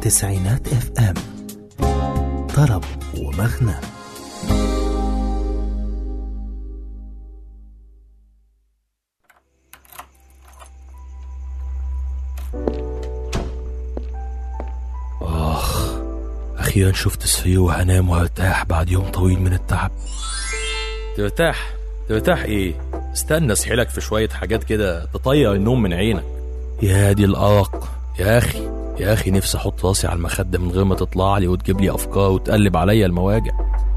تسعينات اف ام طرب ومغنى آخ أخيرا شفت السرير وهنام وهرتاح بعد يوم طويل من التعب ترتاح ترتاح ايه استنى اسحلك في شوية حاجات كده تطير النوم من عينك يا دي الأرق يا اخي يا اخي نفسي احط راسي على المخدة من غير ما تطلع لي وتجيب لي افكار وتقلب عليا المواجع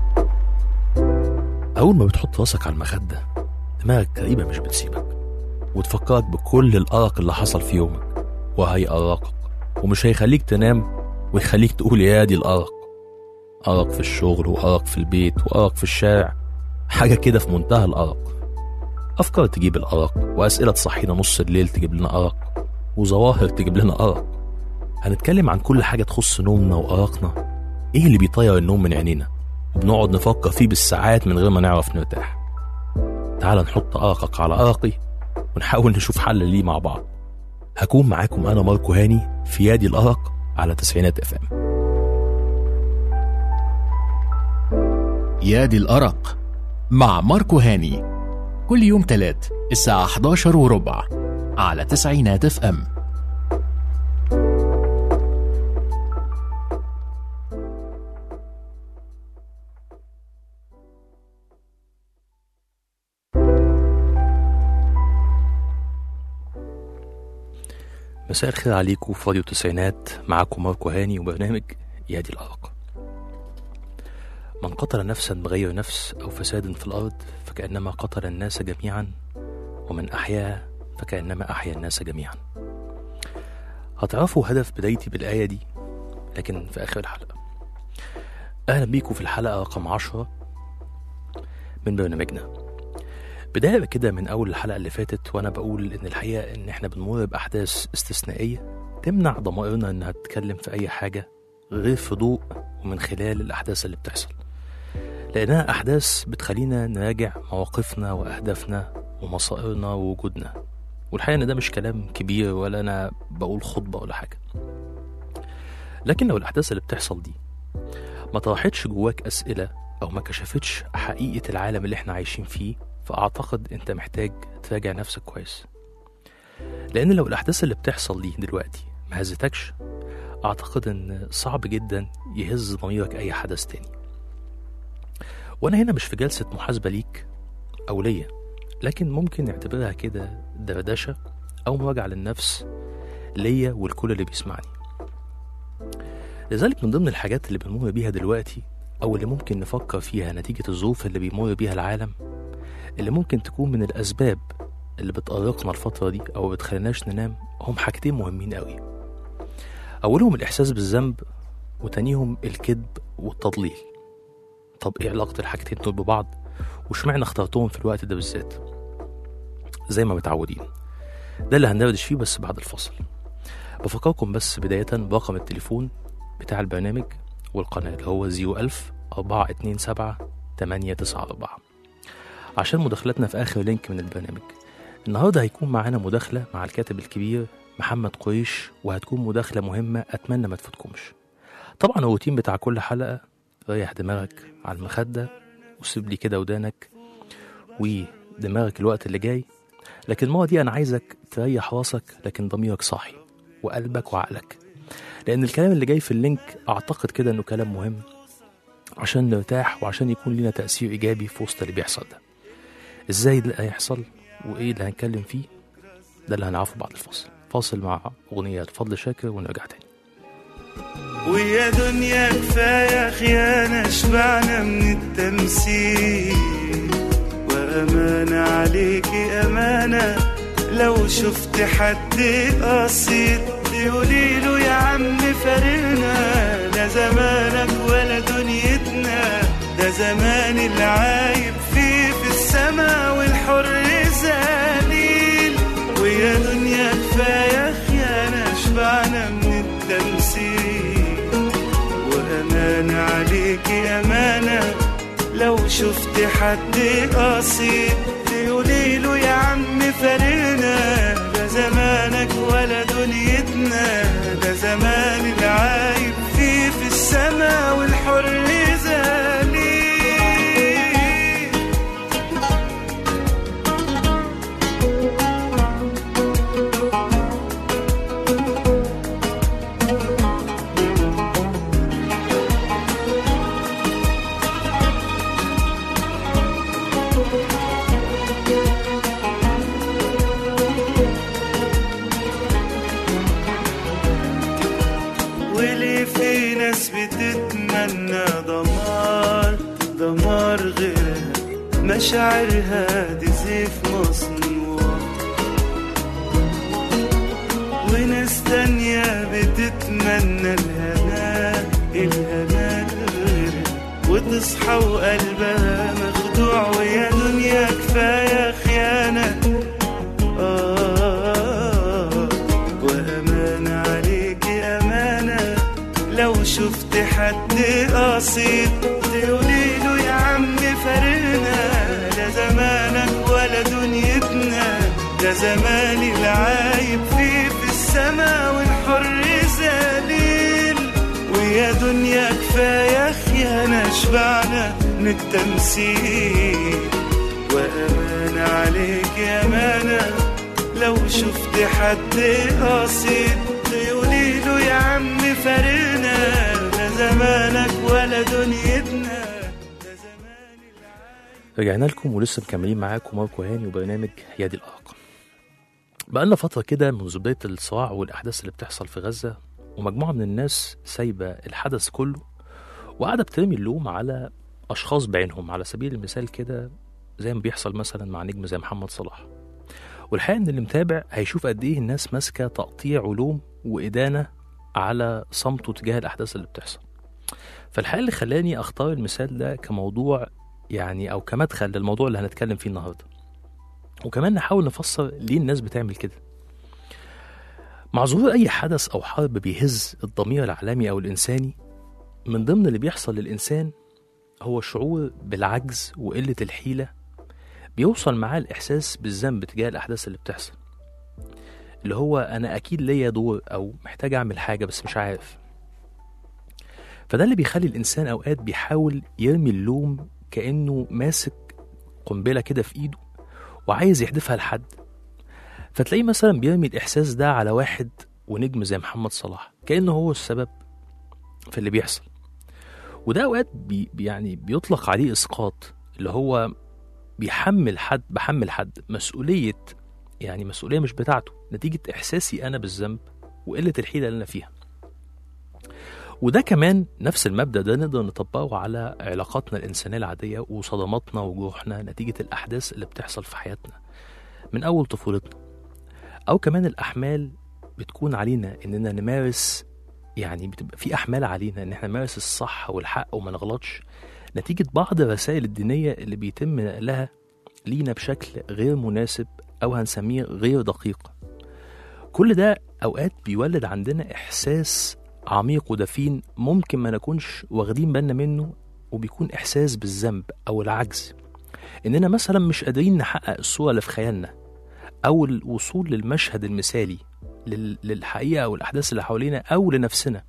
اول ما بتحط راسك على المخدة دماغك تقريبا مش بتسيبك وتفكرك بكل الأرق اللي حصل في يومك وهيأرقك ومش هيخليك تنام ويخليك تقول يا دي الأرق أرق في الشغل وأرق في البيت وأرق في الشارع حاجة كده في منتهى الأرق أفكار تجيب الأرق وأسئلة تصحينا نص الليل تجيب لنا أرق وظواهر تجيب لنا أرق هنتكلم عن كل حاجة تخص نومنا وأرقنا إيه اللي بيطير النوم من عينينا وبنقعد نفكر فيه بالساعات من غير ما نعرف نرتاح تعال نحط أرقك على أرقي ونحاول نشوف حل ليه مع بعض هكون معاكم أنا ماركو هاني في يادي الأرق على تسعينات اف ام يا دي الأرق مع ماركو هاني كل يوم تلات الساعة 11 وربع على تسعينات اف ام مساء الخير عليكم في راديو التسعينات معاكم ماركو هاني وبرنامج يادي الأرق من قتل نفسا بغير نفس أو فساد في الأرض فكأنما قتل الناس جميعا ومن أحياها فكأنما أحيا الناس جميعا هتعرفوا هدف بدايتي بالآية دي لكن في آخر الحلقة أهلا بيكم في الحلقة رقم عشرة من برنامجنا بداية كده من أول الحلقة اللي فاتت وأنا بقول إن الحقيقة إن إحنا بنمر بأحداث استثنائية تمنع ضمائرنا إنها تتكلم في أي حاجة غير في ضوء ومن خلال الأحداث اللي بتحصل لأنها أحداث بتخلينا نراجع مواقفنا وأهدافنا ومصائرنا ووجودنا والحقيقة إن ده مش كلام كبير ولا أنا بقول خطبة ولا حاجة لكن لو الأحداث اللي بتحصل دي ما طرحتش جواك أسئلة أو ما كشفتش حقيقة العالم اللي احنا عايشين فيه فأعتقد أنت محتاج تراجع نفسك كويس لأن لو الأحداث اللي بتحصل دي دلوقتي ما هزتكش أعتقد إن صعب جدا يهز ضميرك أي حدث تاني وأنا هنا مش في جلسة محاسبة ليك أو ليا لكن ممكن نعتبرها كده دردشة أو مراجعة للنفس ليا والكل اللي بيسمعني لذلك من ضمن الحاجات اللي بنمر بيها دلوقتي أو اللي ممكن نفكر فيها نتيجة الظروف اللي بيمر بيها العالم اللي ممكن تكون من الأسباب اللي بتأرقنا الفترة دي أو بتخليناش ننام هم حاجتين مهمين قوي أولهم الإحساس بالذنب وتانيهم الكذب والتضليل طب إيه علاقة الحاجتين دول ببعض وشمعنا اخترتهم في الوقت ده بالذات زي ما متعودين ده اللي هندردش فيه بس بعد الفصل بفكركم بس بداية برقم التليفون بتاع البرنامج والقناة اللي هو 01000 427 894 عشان مداخلتنا في آخر لينك من البرنامج النهاردة هيكون معانا مداخلة مع الكاتب الكبير محمد قريش وهتكون مداخلة مهمة أتمنى ما تفوتكمش طبعا الروتين بتاع كل حلقة ريح دماغك على المخدة وسيب لي كده ودانك ودماغك الوقت اللي جاي لكن المرة دي أنا عايزك تريح راسك لكن ضميرك صاحي وقلبك وعقلك لأن الكلام اللي جاي في اللينك أعتقد كده إنه كلام مهم عشان نرتاح وعشان يكون لنا تأثير إيجابي في وسط اللي بيحصل ده ازاي ده هيحصل وايه اللي هنتكلم فيه ده اللي هنعرفه بعد الفاصل فاصل مع اغنيه فضل شاكر ونرجع تاني ويا دنيا كفاية خيانة شبعنا من التمثيل وأمانة عليكي أمانة لو شفت حد قصير تقولي له يا عم فارقنا لا زمانك ولا دنيتنا ده زمان العايب فيه في السما والحر ذليل ويا دنيا كفاية خيانة شبعنا من التمثيل وأمانة عليكي أمانة لو شفت حد قصير تقولي له يا عم فارقنا ده زمانك ولا دنيتنا ده زمان العايب وليه في ناس بتتمنى دمار دمار غيرها مشاعرها دي سيف مصنوع وناس تانية بتتمنى الهنا الهنا غيرها وتصحى وقلبها مخدوع ويا دنيا كفاية خيانة آه وأمانة عليكي أمانة لو شفت حد قصيد تقولي له يا عم فارقنا لا زمانك ولا دنيتنا ده زماني العايب فيه في السما والحر ذليل ويا دنيا كفاية خيانة شبعنا من التمثيل وأمانة عليك يا أمانة لو شفت حد قصيد تقولي له يا عم فارقنا لا زمانك ولا دنيتنا ده زماني رجعنا لكم ولسه مكملين معاكم ماركو هاني وبرنامج يد الأرقم بقالنا فترة كده منذ بداية الصراع والأحداث اللي بتحصل في غزة ومجموعة من الناس سايبة الحدث كله وقاعدة بترمي اللوم على أشخاص بعينهم على سبيل المثال كده زي ما بيحصل مثلا مع نجم زي محمد صلاح والحقيقة إن اللي متابع هيشوف قد إيه الناس ماسكة تقطيع علوم وإدانة على صمته تجاه الأحداث اللي بتحصل فالحقيقة اللي خلاني أختار المثال ده كموضوع يعني أو كمدخل للموضوع اللي هنتكلم فيه النهاردة وكمان نحاول نفسر ليه الناس بتعمل كده مع ظهور أي حدث أو حرب بيهز الضمير العالمي أو الإنساني من ضمن اللي بيحصل للإنسان هو الشعور بالعجز وقلة الحيلة بيوصل معاه الإحساس بالذنب تجاه الأحداث اللي بتحصل اللي هو أنا أكيد ليا دور أو محتاج أعمل حاجة بس مش عارف فده اللي بيخلي الإنسان أوقات بيحاول يرمي اللوم كأنه ماسك قنبلة كده في إيده وعايز يحدفها لحد فتلاقيه مثلا بيرمي الإحساس ده على واحد ونجم زي محمد صلاح كأنه هو السبب في اللي بيحصل وده أوقات بي يعني بيطلق عليه إسقاط اللي هو بيحمل حد بحمل حد مسؤولية يعني مسؤولية مش بتاعته نتيجة إحساسي أنا بالذنب وقلة الحيلة اللي أنا فيها وده كمان نفس المبدأ ده نقدر نطبقه على علاقاتنا الإنسانية العادية وصدماتنا وجروحنا نتيجة الأحداث اللي بتحصل في حياتنا من أول طفولتنا أو كمان الأحمال بتكون علينا إننا نمارس يعني بتبقى في أحمال علينا إن إحنا نمارس الصح والحق وما نغلطش نتيجة بعض الرسائل الدينية اللي بيتم نقلها لينا بشكل غير مناسب أو هنسميه غير دقيق كل ده أوقات بيولد عندنا إحساس عميق ودفين ممكن ما نكونش واخدين بالنا منه وبيكون إحساس بالذنب أو العجز إننا مثلا مش قادرين نحقق الصورة اللي في خيالنا أو الوصول للمشهد المثالي لل- للحقيقة أو الأحداث اللي حوالينا أو لنفسنا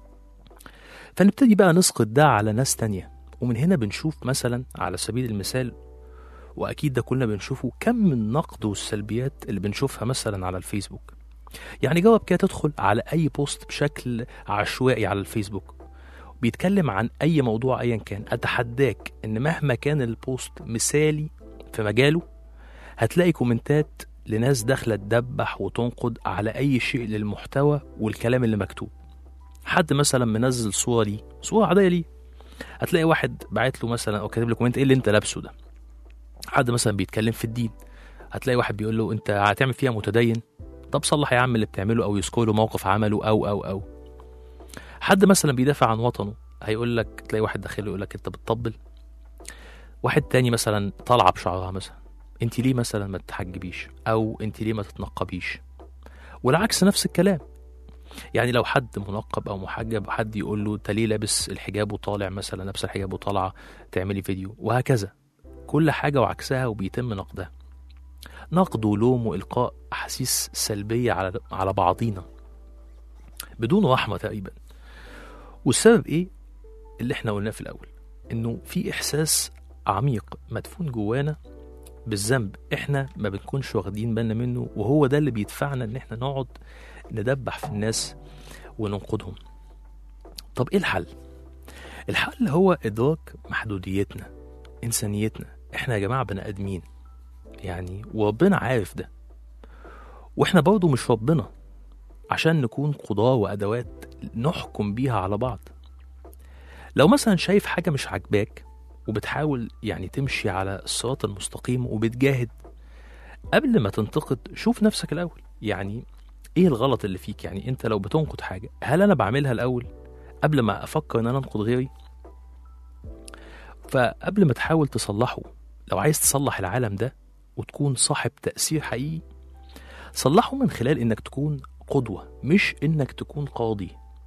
فنبتدي بقى نسقط ده على ناس تانية ومن هنا بنشوف مثلا على سبيل المثال وأكيد ده كلنا بنشوفه كم من النقد والسلبيات اللي بنشوفها مثلا على الفيسبوك يعني جرب كده تدخل على أي بوست بشكل عشوائي على الفيسبوك بيتكلم عن أي موضوع أيا كان أتحداك إن مهما كان البوست مثالي في مجاله هتلاقي كومنتات لناس داخلة تدبح وتنقد على أي شيء للمحتوى والكلام اللي مكتوب حد مثلا منزل صورة ليه صورة عادية ليه هتلاقي واحد باعت له مثلا او كاتب له كومنت ايه اللي انت لابسه ده حد مثلا بيتكلم في الدين هتلاقي واحد بيقول له انت هتعمل فيها متدين طب صلح يا عم اللي بتعمله او يذكر له موقف عمله او او او حد مثلا بيدافع عن وطنه هيقول لك تلاقي واحد داخل يقول لك انت بتطبل واحد تاني مثلا طالعه بشعرها مثلا انت ليه مثلا ما تتحجبيش او انت ليه ما تتنقبيش والعكس نفس الكلام يعني لو حد منقب او محجب حد يقول له انت ليه لابس الحجاب وطالع مثلا لابس الحجاب وطالعه تعملي فيديو وهكذا كل حاجه وعكسها وبيتم نقدها نقد ولوم والقاء احاسيس سلبيه على على بعضينا بدون رحمه تقريبا والسبب ايه اللي احنا قلناه في الاول انه في احساس عميق مدفون جوانا بالذنب احنا ما بنكونش واخدين بالنا منه وهو ده اللي بيدفعنا ان احنا نقعد ندبح في الناس وننقدهم طب ايه الحل الحل هو ادراك محدوديتنا انسانيتنا احنا يا جماعه بني ادمين يعني وربنا عارف ده واحنا برضه مش ربنا عشان نكون قضاة وادوات نحكم بيها على بعض لو مثلا شايف حاجة مش عاجباك وبتحاول يعني تمشي على الصراط المستقيم وبتجاهد قبل ما تنتقد شوف نفسك الأول يعني ايه الغلط اللي فيك يعني انت لو بتنقد حاجة هل انا بعملها الأول قبل ما افكر ان انا انقد غيري فقبل ما تحاول تصلحه لو عايز تصلح العالم ده وتكون صاحب تأثير حقيقي صلحه من خلال انك تكون قدوة مش انك تكون قاضي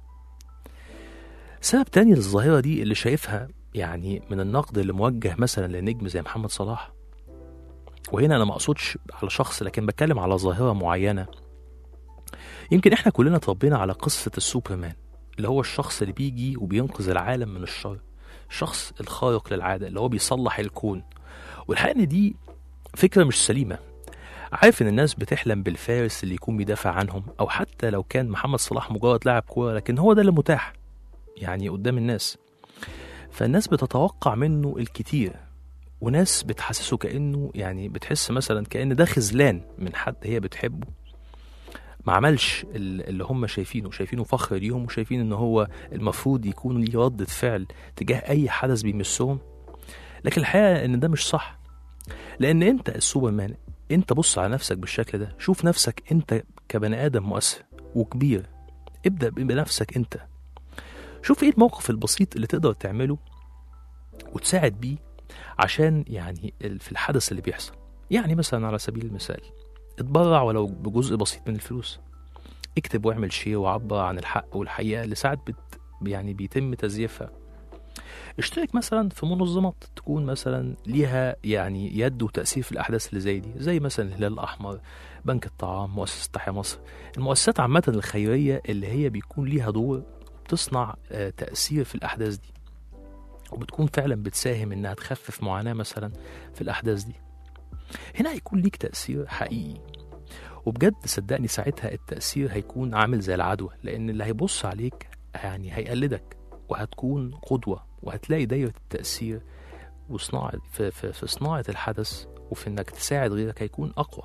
سبب تاني للظاهرة دي اللي شايفها يعني من النقد اللي موجه مثلا لنجم زي محمد صلاح وهنا انا ما اقصدش على شخص لكن بتكلم على ظاهرة معينة يمكن احنا كلنا اتربينا على قصة السوبرمان اللي هو الشخص اللي بيجي وبينقذ العالم من الشر الشخص الخارق للعادة اللي هو بيصلح الكون والحقيقة ان دي فكرة مش سليمة عارف ان الناس بتحلم بالفارس اللي يكون بيدافع عنهم او حتى لو كان محمد صلاح مجرد لاعب كورة لكن هو ده اللي متاح يعني قدام الناس فالناس بتتوقع منه الكتير وناس بتحسسه كأنه يعني بتحس مثلا كأن ده خذلان من حد هي بتحبه ما عملش ال- اللي هم شايفينه شايفينه فخر ليهم وشايفين ان هو المفروض يكون ليه ردة فعل تجاه اي حدث بيمسهم لكن الحقيقة ان ده مش صح لان انت السوبرمان انت بص على نفسك بالشكل ده شوف نفسك انت كبني ادم مؤثر وكبير ابدأ بنفسك انت شوف ايه الموقف البسيط اللي تقدر تعمله وتساعد بيه عشان يعني ال- في الحدث اللي بيحصل يعني مثلا على سبيل المثال اتبرع ولو بجزء بسيط من الفلوس اكتب واعمل شير وعبر عن الحق والحقيقة اللي ساعات بت يعني بيتم تزييفها اشترك مثلا في منظمات تكون مثلا ليها يعني يد وتأثير في الأحداث اللي زي دي زي مثلا الهلال الأحمر بنك الطعام مؤسسة تحيا مصر المؤسسات عامة الخيرية اللي هي بيكون ليها دور بتصنع آه، تأثير في الأحداث دي وبتكون فعلا بتساهم إنها تخفف معاناة مثلا في الأحداث دي هنا هيكون ليك تأثير حقيقي وبجد صدقني ساعتها التأثير هيكون عامل زي العدوى لأن اللي هيبص عليك يعني هيقلدك وهتكون قدوة وهتلاقي دايرة التأثير وصناعة في, في, في صناعة الحدث وفي إنك تساعد غيرك هيكون أقوى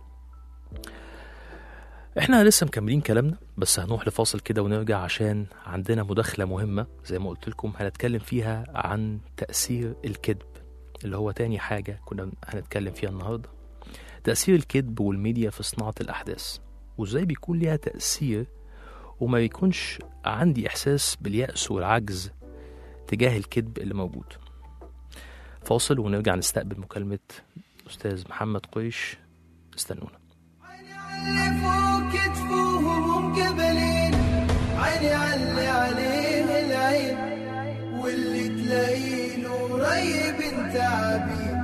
احنا لسه مكملين كلامنا بس هنروح لفاصل كده ونرجع عشان عندنا مداخلة مهمة زي ما قلت لكم هنتكلم فيها عن تأثير الكذب اللي هو تاني حاجة كنا هنتكلم فيها النهاردة تأثير الكذب والميديا في صناعة الأحداث وإزاي بيكون ليها تأثير وما بيكونش عندي إحساس باليأس والعجز تجاه الكذب اللي موجود فاصل ونرجع نستقبل مكالمة أستاذ محمد قريش استنونا اللي فوق كتفوهم قبلين عيني علي عليه العين واللي تلاقيله قريب تعبين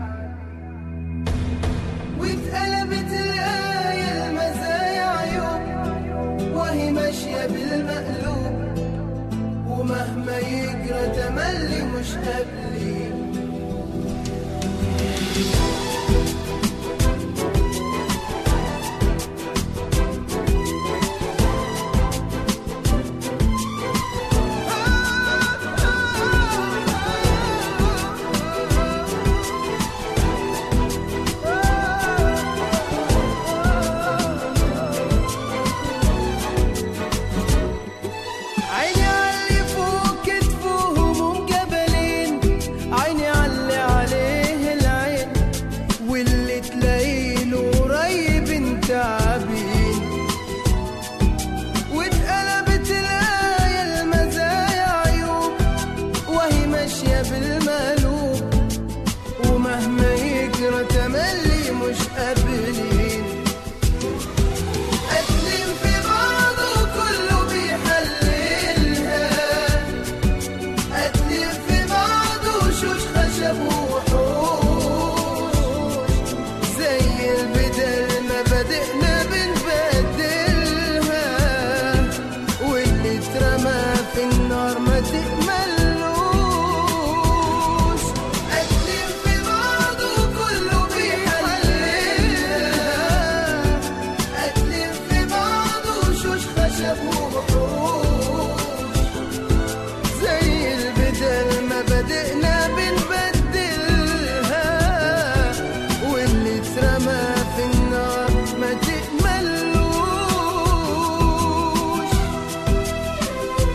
واتقلبت الآية المزايا عيوب وهي ماشية بالمقلوب ومهما يجرى تملي مش قابلين عيني علي فوق كتفوهم مقبلين عيني علي عليه العين واللي تلاقيله قريب تعبين واتقلبت الآية المزايا عيوب وهي ماشية بالمقلوب ومهما يجرى تملي مش قابلين أسلم في بعضه كله بيحللها أسلم في بعضه شوش خشب وحوش زي البدل ما بدأنا بنبدلها واللي اترمى في النار ما تقملوش أسلم في بعضه كله بيحللها أتلف في بعضه شوش خشب وبحوش زي البدل ما بدأنا بنبدلها واللي اترمى في النار ما تقملوش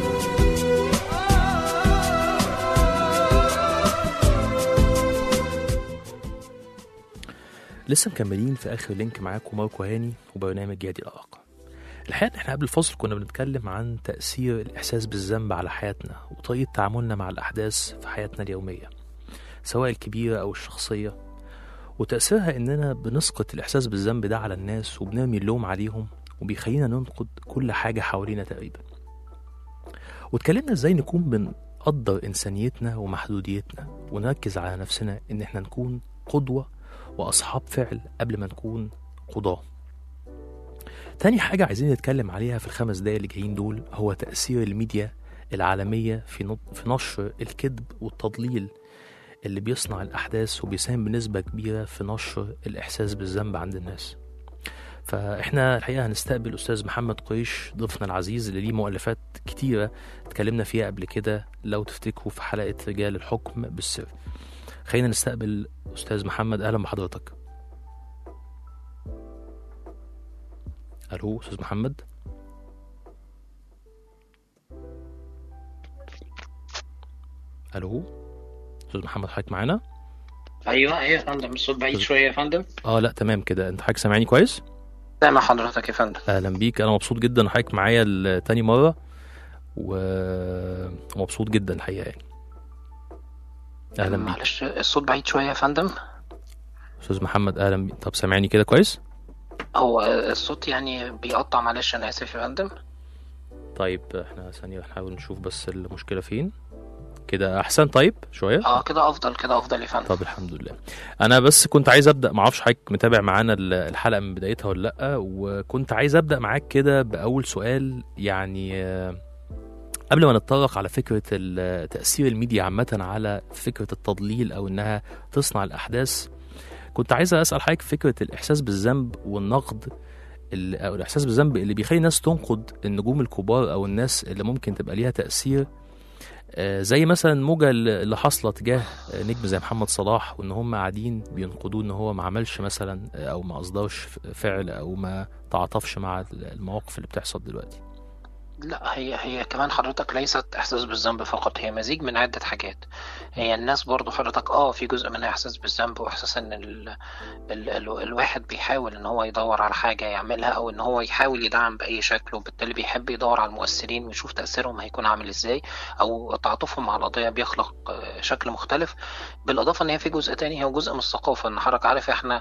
لسه مكملين في اخر لينك معاكم ماركو هاني وبرنامج يدي الارق الحقيقه احنا قبل الفصل كنا بنتكلم عن تاثير الاحساس بالذنب على حياتنا وطريقه تعاملنا مع الاحداث في حياتنا اليوميه سواء الكبيره او الشخصيه وتاثيرها اننا بنسقط الاحساس بالذنب ده على الناس وبنرمي اللوم عليهم وبيخلينا ننقد كل حاجه حوالينا تقريبا واتكلمنا ازاي نكون بنقدر انسانيتنا ومحدوديتنا ونركز على نفسنا ان احنا نكون قدوه واصحاب فعل قبل ما نكون قضاه تاني حاجة عايزين نتكلم عليها في الخمس دقايق اللي جايين دول هو تأثير الميديا العالمية في نط- في نشر الكذب والتضليل اللي بيصنع الأحداث وبيساهم بنسبة كبيرة في نشر الإحساس بالذنب عند الناس فإحنا الحقيقة هنستقبل أستاذ محمد قريش ضيفنا العزيز اللي ليه مؤلفات كتيرة اتكلمنا فيها قبل كده لو تفتكروا في حلقة رجال الحكم بالسر خلينا نستقبل أستاذ محمد أهلا بحضرتك ألو أستاذ محمد ألو أستاذ محمد حضرتك معانا ايوه ايوه يا فندم الصوت بعيد شويه يا فندم اه لا تمام كده انت حضرتك سامعني كويس سامع حضرتك يا فندم اهلا بيك انا مبسوط جدا ان حضرتك معايا لتاني مره و- ومبسوط جدا الحقيقه يعني اهلا بيك معلش الصوت بعيد شويه يا فندم استاذ محمد اهلا بيك طب سامعني كده كويس هو الصوت يعني بيقطع معلش انا اسف يا فندم طيب احنا ثانيه نحاول نشوف بس المشكله فين كده احسن طيب شويه اه كده افضل كده افضل يا فندم طب الحمد لله انا بس كنت عايز ابدا معرفش حضرتك متابع معانا ال- الحلقه من بدايتها ولا لا وكنت عايز ابدا معاك كده باول سؤال يعني آه، قبل ما نتطرق على فكره ال- تاثير الميديا عامه على فكره التضليل او انها تصنع الاحداث كنت عايز اسال حضرتك فكره الاحساس بالذنب والنقد ال- او الاحساس بالذنب اللي بيخلي الناس تنقد النجوم الكبار او الناس اللي ممكن تبقى ليها تاثير آه، زي مثلا الموجة اللي اللي حاصلة تجاه آه، نجم زي محمد صلاح وان هم قاعدين بينقدوه ان هو ما عملش مثلا آه، او ما اصدرش فعل او ما تعاطفش مع المواقف اللي بتحصل دلوقتي لا هي هي كمان حضرتك ليست احساس بالذنب فقط هي مزيج من عده حاجات هي الناس برضو حضرتك اه في جزء منها احساس بالذنب واحساس ان ال ال ال الواحد بيحاول ان هو يدور على حاجه يعملها او ان هو يحاول يدعم باي شكل وبالتالي بيحب يدور على المؤثرين ويشوف تاثيرهم هيكون عامل ازاي او تعاطفهم مع القضيه بيخلق آه، شكل مختلف بالاضافه ان هي في جزء تاني هو جزء من الثقافه ان حضرتك عارف احنا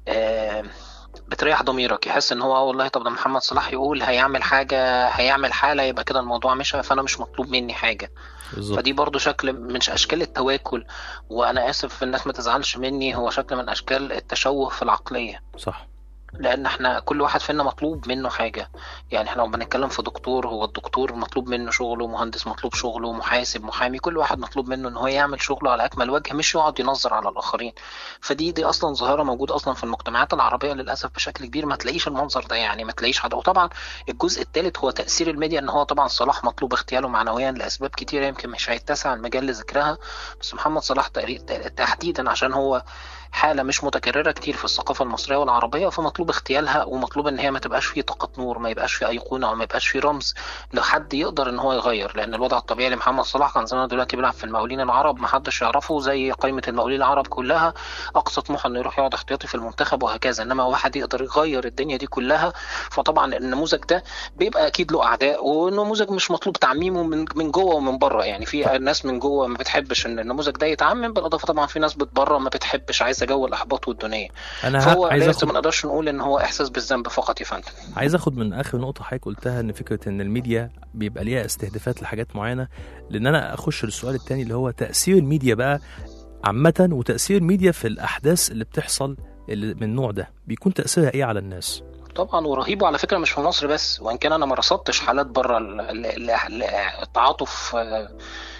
آه بتريح ضميرك يحس ان هو آه والله طب ده محمد صلاح يقول هيعمل حاجه هيعمل حاله يبقى كده الموضوع مشى فانا مش مطلوب مني حاجه بالظبط فدي برضو شكل من اشكال التواكل وانا اسف الناس ما تزعلش مني هو شكل من اشكال التشوه في العقليه صح لان احنا كل واحد فينا مطلوب منه حاجه يعني احنا لو بنتكلم في دكتور هو الدكتور مطلوب منه شغله مهندس مطلوب شغله محاسب محامي كل واحد مطلوب منه ان هو يعمل شغله على اكمل وجه مش يقعد ينظر على الاخرين فدي دي اصلا ظاهره موجوده اصلا في المجتمعات العربيه للاسف بشكل كبير ما تلاقيش المنظر ده يعني ما تلاقيش حد وطبعا الجزء الثالث هو تاثير الميديا ان هو طبعا صلاح مطلوب اغتياله معنويا لاسباب كتيره يمكن مش هيتسع المجال لذكرها بس محمد صلاح تقري- تحديدا عشان هو حالة مش متكررة كتير في الثقافة المصرية والعربية فمطلوب اغتيالها ومطلوب ان هي ما تبقاش فيه طاقة نور ما يبقاش فيه أيقونة او ما يبقاش فيه رمز لحد يقدر ان هو يغير لان الوضع الطبيعي لمحمد صلاح كان زمان دلوقتي بيلعب في المقاولين العرب ما حدش يعرفه زي قائمة المقاولين العرب كلها اقصى طموحه انه يروح يقعد احتياطي في المنتخب وهكذا انما واحد يقدر يغير الدنيا دي كلها فطبعا النموذج ده بيبقى اكيد له اعداء ونموذج مش مطلوب تعميمه من من جوه ومن بره يعني في ناس من جوه ما بتحبش ان النموذج ده يتعمم بالاضافه طبعا في ناس بره ما بتحبش عايزه جو الاحباط والدنيا انا ه- فهو عايز لازم اخد ما نقدرش نقول ان هو احساس بالذنب فقط يا فندم عايز اخد من اخر نقطه حضرتك قلتها ان فكره ان الميديا بيبقى ليها استهدافات لحاجات معينه لان انا اخش للسؤال التاني اللي هو تاثير الميديا بقى عامه وتاثير الميديا في الاحداث اللي بتحصل اللي من النوع ده بيكون تاثيرها ايه على الناس طبعا ورهيب وعلى فكره مش في مصر بس وان كان انا ما رصدتش حالات بره ال- ال- ال- التعاطف آه،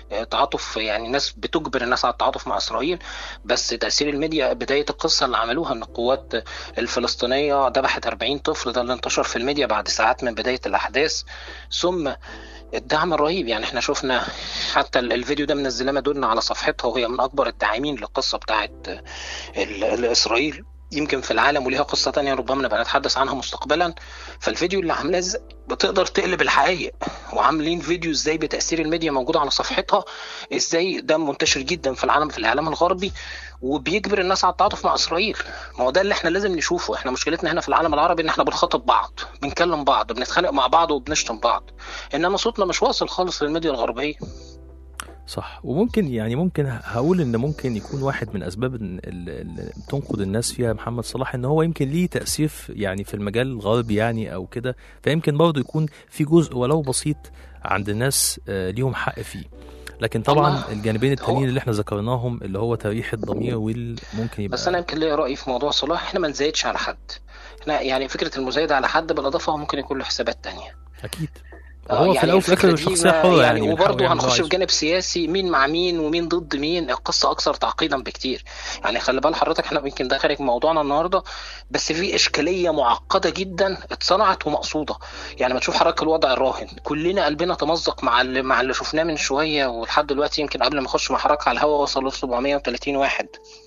تعاطف يعني ناس بتجبر الناس على التعاطف مع اسرائيل بس تاثير الميديا بدايه القصه اللي عملوها ان القوات الفلسطينيه ذبحت 40 طفل ده اللي انتشر في الميديا بعد ساعات من بدايه الاحداث ثم الدعم الرهيب يعني احنا شفنا حتى ال- الفيديو ده منزلاه مادونا على صفحتها وهي من اكبر الداعمين للقصه بتاعت ال- ال- اسرائيل يمكن في العالم وليها قصة تانية ربما نبقى نتحدث عنها مستقبلا فالفيديو اللي عاملاه ازاي بتقدر تقلب الحقائق وعاملين فيديو ازاي بتأثير الميديا موجود على صفحتها ازاي ده منتشر جدا في العالم في الإعلام الغربي وبيجبر الناس على التعاطف مع إسرائيل ما هو ده اللي احنا لازم نشوفه احنا مشكلتنا هنا في العالم العربي ان احنا بنخاطب بعض بنكلم بعض بنتخانق مع بعض وبنشتم بعض انما صوتنا مش واصل خالص للميديا الغربية صح وممكن يعني ممكن هقول ان ممكن يكون واحد من اسباب إن ال- اللي بتنقد الناس فيها محمد صلاح ان هو يمكن ليه تاثير في- يعني في المجال الغربي يعني او كده فيمكن برضه يكون في جزء ولو بسيط عند الناس آه، ليهم حق فيه لكن طبعا الله. الجانبين التانيين هو- اللي احنا ذكرناهم اللي هو تريح الضمير والممكن يبقى بس انا يمكن ليا راي في موضوع صلاح احنا ما نزايدش على حد احنا يعني فكره المزايده على حد بالاضافه هو ممكن يكون له حسابات تانية اكيد آه، وهو في يعني الاول وفي الفكرة الاخر دي شخصيه ما- حره يعني يعني من حقه وبرضه يعمل اللي هو هنخش في عايزه. جانب سياسي مين مع مين ومين ضد مين القصه اكثر تعقيدا بكتير يعني خلي بال حضرتك احنا يمكن ده خارج موضوعنا النهارده بس في اشكاليه معقده جدا اتصنعت ومقصوده يعني ما تشوف حضرتك الوضع الراهن كلنا قلبنا تمزق مع اللي مع اللي شفناه من شويه ولحد دلوقتي يمكن قبل ما اخش مع حضرتك على الهواء وصلوا ل 730 واحد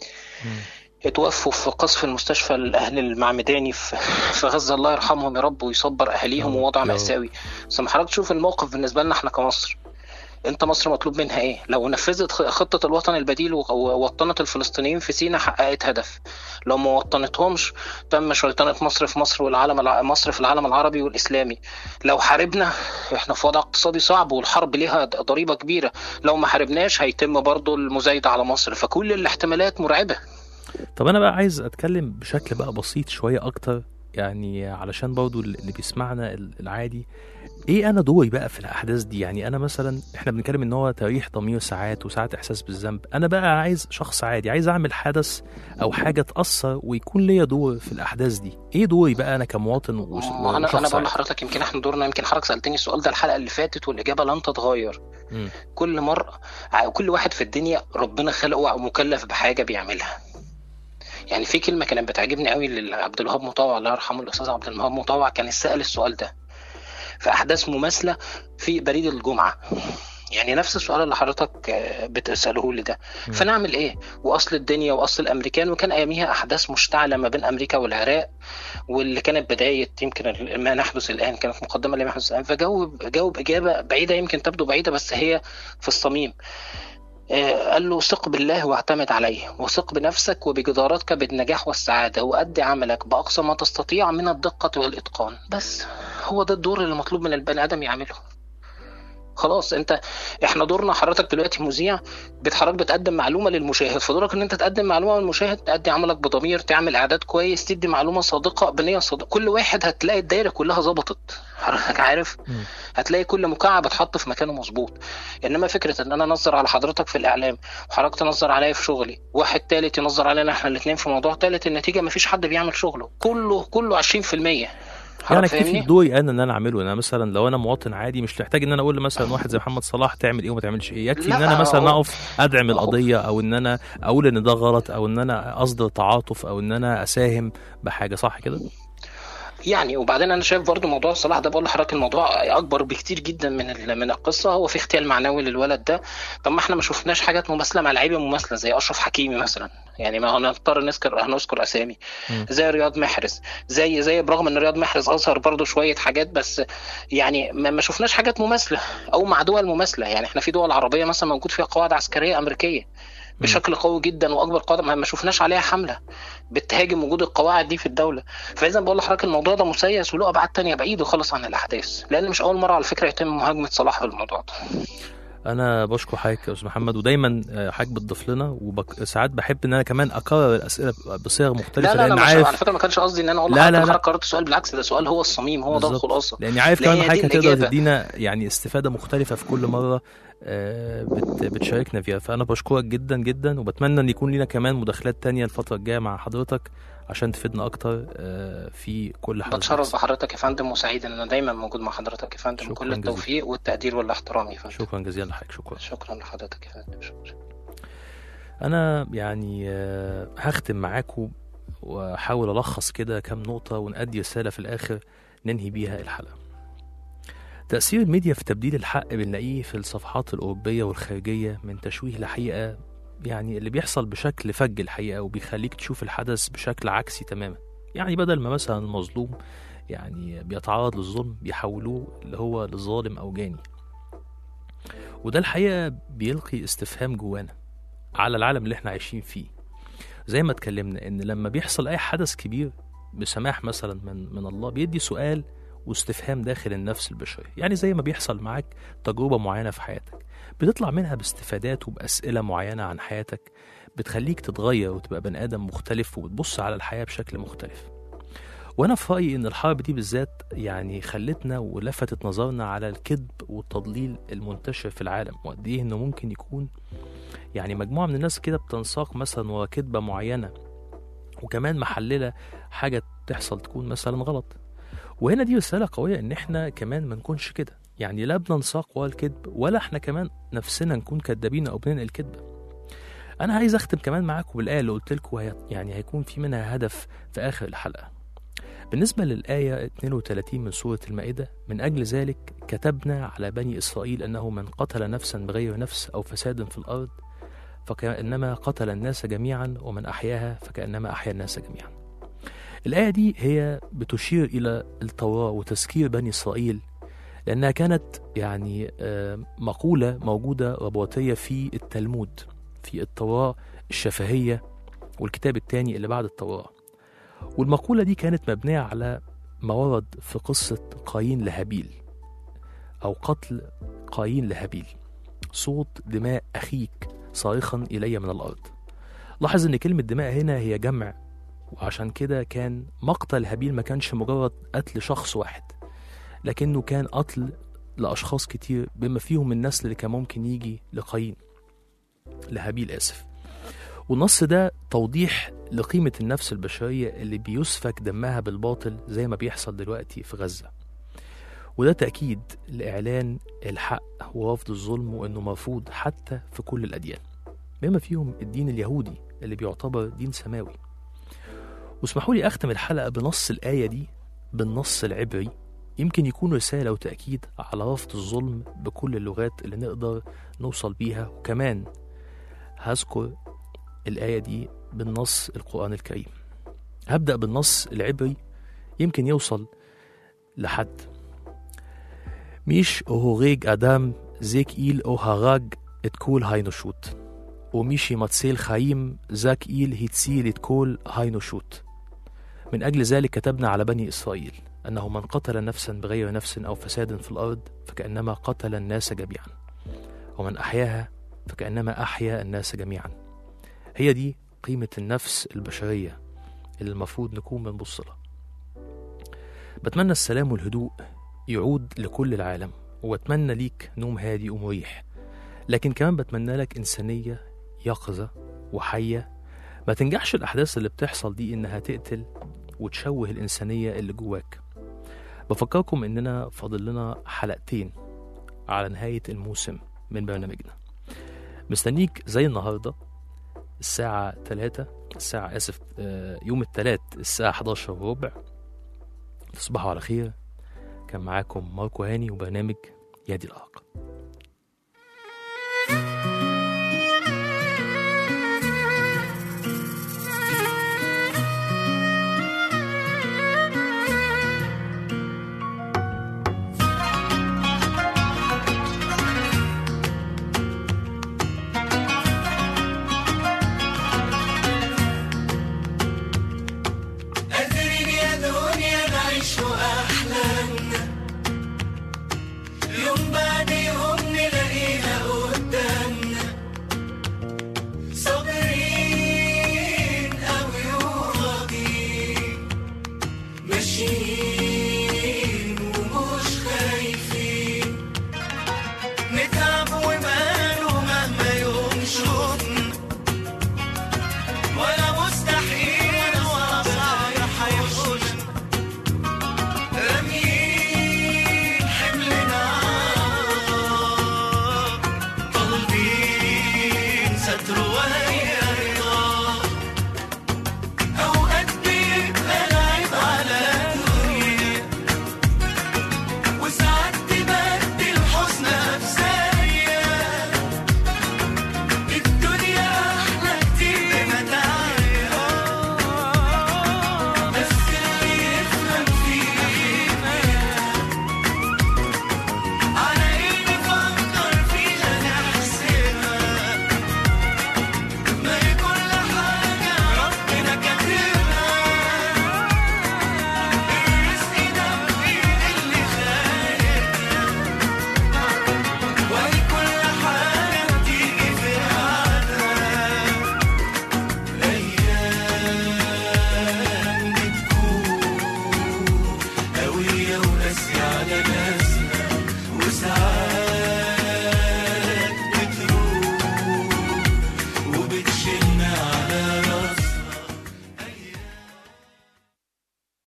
اتوفوا في قصف المستشفى الاهل المعمداني في في غزه الله يرحمهم يا رب ويصبر اهاليهم يا ووضع رب. مأساوي بس لما حضرتك تشوف الموقف بالنسبه لنا احنا كمصر انت مصر مطلوب منها ايه لو نفذت خ- خطه الوطن البديل و- ووطنت الفلسطينيين في سيناء حققت هدف لو ما وطنتهمش تم شيطنه مصر في مصر والعالم الع... مصر في العالم العربي والاسلامي لو حاربنا احنا في وضع اقتصادي صعب والحرب ليها ض- ضريبه كبيره لو ما حاربناش هيتم برضه المزايده على مصر فكل الاحتمالات مرعبه طب انا بقى عايز اتكلم بشكل بقى بسيط شويه اكتر يعني علشان برضو اللي بيسمعنا العادي ايه انا دوري بقى في الاحداث دي يعني انا مثلا احنا بنتكلم ان هو تريح ضمير ساعات وساعات احساس بالذنب انا بقى عايز شخص عادي عايز اعمل حدث او حاجه تاثر ويكون ليا دور في الاحداث دي ايه دوري بقى انا كمواطن وش- ما انا انا وشخص بقول عادي لحضرتك يمكن احنا دورنا يمكن حضرتك سالتني السؤال ده الحلقه اللي فاتت والاجابه لن تتغير مم. كل مره ع- كل واحد في الدنيا ربنا خلقه مكلف بحاجه بيعملها يعني في كلمه كانت بتعجبني قوي لعبد الوهاب مطوع الله يرحمه الاستاذ عبد الوهاب مطوع كان سال السؤال ده في احداث مماثله في بريد الجمعه يعني نفس السؤال اللي حضرتك آه، بتساله لي ده مم. فنعمل ايه واصل الدنيا واصل الامريكان وكان اياميها احداث مشتعله ما بين امريكا والعراق واللي كانت بدايه يمكن ما نحدث الان كانت مقدمه لما يحدث الان فجاوب جاوب اجابه بعيده يمكن تبدو بعيده بس هي في الصميم آه، قال له ثق بالله واعتمد عليه وثق بنفسك وبجدارتك بالنجاح والسعادة وأدي عملك بأقصى ما تستطيع من الدقة والإتقان بس هو ده الدور اللي مطلوب من البني آدم يعمله خلاص انت احنا دورنا حضرتك دلوقتي مذيع بتحرك بتقدم معلومه للمشاهد فدورك ان انت تقدم معلومه للمشاهد تأدي عملك بضمير تعمل اعداد كويس تدي معلومه صادقه بنيه صادقه كل واحد هتلاقي الدايره كلها ظبطت حضرتك عارف مم. هتلاقي كل مكعب اتحط في مكانه مظبوط انما فكره ان انا انظر على حضرتك في الاعلام وحضرتك تنظر عليا في شغلي واحد تالت ينظر علينا احنا الاثنين في موضوع تالت النتيجه مفيش حد بيعمل شغله كله كله 20% يعني حضرتك اكتفي فاهمني؟ بدوري انا ان انا اعمله انا مثلا لو انا مواطن عادي مش محتاج ان انا اقول مثلا واحد زي محمد صلاح تعمل ايه وما تعملش ايه يكفي ان لا، انا مثلا هو- اقف ادعم القضيه او ان انا اقول ان ده غلط او ان انا اصدر تعاطف او ان انا اساهم بحاجه صح كده يعني وبعدين انا شايف برضو موضوع صلاح ده بقول لحضرتك الموضوع اكبر بكتير جدا من ال- من القصه هو في اغتيال معنوي للولد ده طب ما احنا ما شفناش حاجات مماثله مع لعيبه مماثله زي اشرف حكيمي مثلا يعني ما هنضطر نذكر هنذكر اسامي مم. زي رياض محرز زي زي برغم ان رياض محرز اظهر برضو شويه حاجات بس يعني ما ما شفناش حاجات مماثله او مع دول مماثله يعني احنا في دول عربيه مثلا موجود فيها قواعد عسكريه امريكيه بشكل قوي جدا واكبر قاعده ما ما شفناش عليها حمله بتهاجم وجود القواعد دي في الدوله فاذا بقول لحضرتك الموضوع ده مسيس وله ابعاد تانية بعيده خالص عن الاحداث لان مش اول مره على فكره يتم مهاجمه صلاح في الموضوع ده انا بشكر حضرتك يا استاذ محمد ودايما آه، حضرتك بتضيف لنا وساعات بحب ان انا كمان اكرر الاسئله بصيغ مختلفه لا لا لا لان مش على عارف فكره ما كانش قصدي ان انا اقول لا، لحضرتك لا، إن لا. حضرتك قررت السؤال بالعكس ده سؤال هو الصميم هو ده بالظبط. الخلاصه لاني عارف لا، كمان هي دي حضرتك هتقدر الإجابة. تدينا يعني استفاده مختلفه في كل مره آه، بت- بتشاركنا فيها فانا بشكرك جدا جدا وبتمنى ان يكون لينا كمان مداخلات تانية الفتره الجايه مع حضرتك عشان تفيدنا اكتر آه، في كل حدث بتشرف بيحصل. بحضرتك يا فندم وسعيد ان انا دايما موجود مع حضرتك يا فندم شكراً كل جزيلاً. التوفيق والتقدير والاحترام يا فندم شكرا جزيلا لحضرتك شكرا شكرا لحضرتك يا فندم شكرا انا يعني آه، هختم معاكم واحاول الخص كده كام نقطه ونأدي رساله في الاخر ننهي بيها الحلقه تأثير الميديا في تبديل الحق بنلاقيه في الصفحات الأوروبية والخارجية من تشويه لحقيقة يعني اللي بيحصل بشكل فج الحقيقة وبيخليك تشوف الحدث بشكل عكسي تماما يعني بدل ما مثلا المظلوم يعني بيتعرض للظلم بيحولوه اللي هو لظالم أو جاني وده الحقيقة بيلقي استفهام جوانا على العالم اللي احنا عايشين فيه زي ما اتكلمنا ان لما بيحصل اي حدث كبير بسماح مثلا من من الله بيدي سؤال واستفهام داخل النفس البشرية يعني زي ما بيحصل معاك تجربة معينة في حياتك بتطلع منها باستفادات وبأسئلة معينة عن حياتك بتخليك تتغير وتبقى بني آدم مختلف وبتبص على الحياة بشكل مختلف وأنا في رأيي إن الحرب دي بالذات يعني خلتنا ولفتت نظرنا على الكذب والتضليل المنتشر في العالم وقد إيه إنه ممكن يكون يعني مجموعة من الناس كده بتنساق مثلا ورا كذبة معينة وكمان محللة حاجة تحصل تكون مثلا غلط وهنا دي رسالة قوية إن إحنا كمان ما نكونش كده يعني لا بننساق ورا الكذب ولا إحنا كمان نفسنا نكون كدابين أو بننقل كذبة أنا عايز أختم كمان معاكم بالآية اللي قلت لكم وهي يعني هيكون في منها هدف في آخر الحلقة بالنسبة للآية 32 من سورة المائدة من أجل ذلك كتبنا على بني إسرائيل أنه من قتل نفسا بغير نفس أو فساد في الأرض فكأنما قتل الناس جميعا ومن أحياها فكأنما أحيا الناس جميعا الآية دي هي بتشير إلى التوراة وتذكير بني إسرائيل لأنها كانت يعني آه، مقولة موجودة ربواتية في التلمود في التوراة الشفهية والكتاب الثاني اللي بعد التوراة والمقولة دي كانت مبنية على ما ورد في قصة قايين لهابيل أو قتل قايين لهابيل صوت دماء أخيك صارخا إلي من الأرض لاحظ إن كلمة دماء هنا هي جمع وعشان كده كان مقتل هابيل ما كانش مجرد قتل شخص واحد لكنه كان قتل لأشخاص كتير بما فيهم النسل اللي كان ممكن يجي لقايين لهابيل آسف والنص ده توضيح لقيمة النفس البشرية اللي بيسفك دمها بالباطل زي ما بيحصل دلوقتي في غزة وده تأكيد لإعلان الحق ورفض الظلم وإنه مرفوض حتى في كل الأديان بما فيهم الدين اليهودي اللي بيعتبر دين سماوي واسمحوا لي أختم الحلقة بنص الآية دي بالنص العبري يمكن يكون رسالة وتأكيد على رفض الظلم بكل اللغات اللي نقدر نوصل بيها وكمان هذكر الآية دي بالنص القرآن الكريم هبدأ بالنص العبري يمكن يوصل لحد مش أهوريج أدم זיק איל או הרג את כל האנושות. ומי שמציל חיים זק איל הציל את כל האנושות. من أجل ذلك كتبنا على بني إسرائيل أنه من قتل نفسا بغير نفس أو فساد في الأرض فكأنما قتل الناس جميعا ومن أحياها فكأنما أحيا الناس جميعا هي دي قيمة النفس البشرية اللي المفروض نكون بنبص لها بتمنى السلام والهدوء يعود لكل العالم واتمنى ليك نوم هادي ومريح لكن كمان بتمنى لك إنسانية يقظة وحية ما تنجحش الأحداث اللي بتحصل دي إنها تقتل وتشوه الإنسانية اللي جواك بفكركم إننا فاضل لنا حلقتين على نهاية الموسم من برنامجنا مستنيك زي النهاردة الساعة 3 الساعة آسف آه، يوم الثلاث الساعة 11 وربع تصبحوا على خير كان معاكم ماركو هاني وبرنامج يدي الأرق